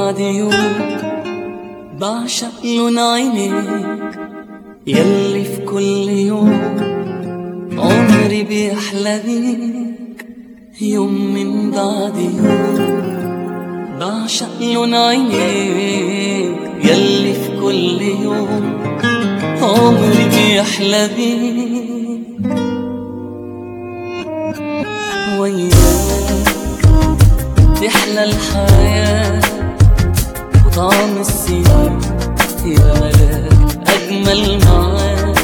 بعد يوم بعشق لون عينيك يلي في كل يوم عمري بيحلى بيك يوم من بعد يوم بعشق لون عينيك يلي في كل يوم عمري بيحلى بيك وياك تحلى الحياة وطعم السنين يا ملاك أجمل معاك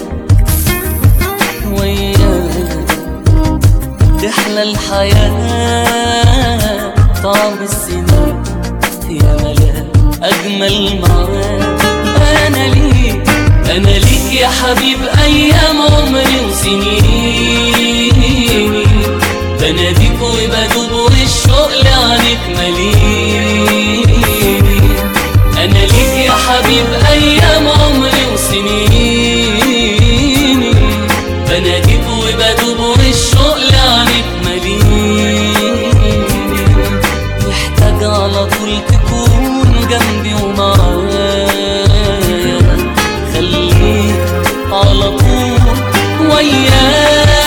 وياك تحلى الحياة طعم السنين يا ملاك أجمل معاك أنا ليك أنا ليك يا حبيب أيام عمري وسنين بناديك وبدوب والشوق لعنك مليء أنا ليك يا حبيب أيام عمري وسنين بناديك وبدوب والشوق لعنك مليء محتاج على طول تكون جنبي ومعايا خليك على طول ويايا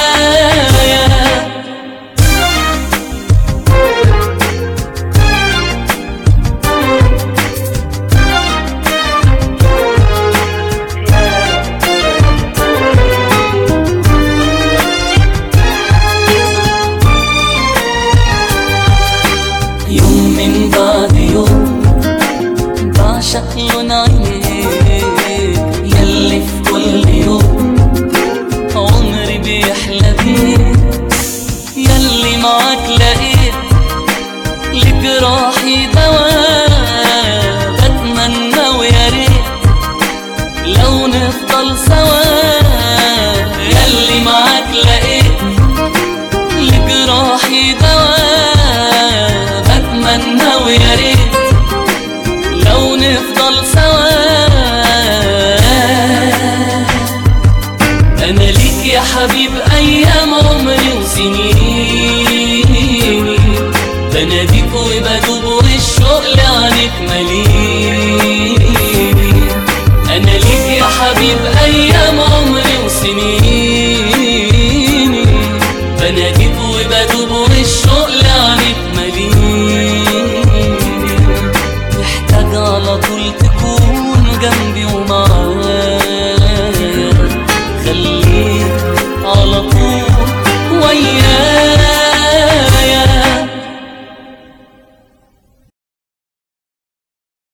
يوم من بعد يوم بعشق لون عينيك يلي في كل يوم عمري بيحلى بيك يلي معاك لقيت لجراحي دواء بتمنى ويا ريت لو نفضل سوا يلي معاك لقيت لجراحي دواء بتمنى ويا ريت لو نفضل سوا انا ليك يا حبيب ايام عمري وسنين بناديك وبدوب والشوق لعنك مليء انا ليك يا حبيب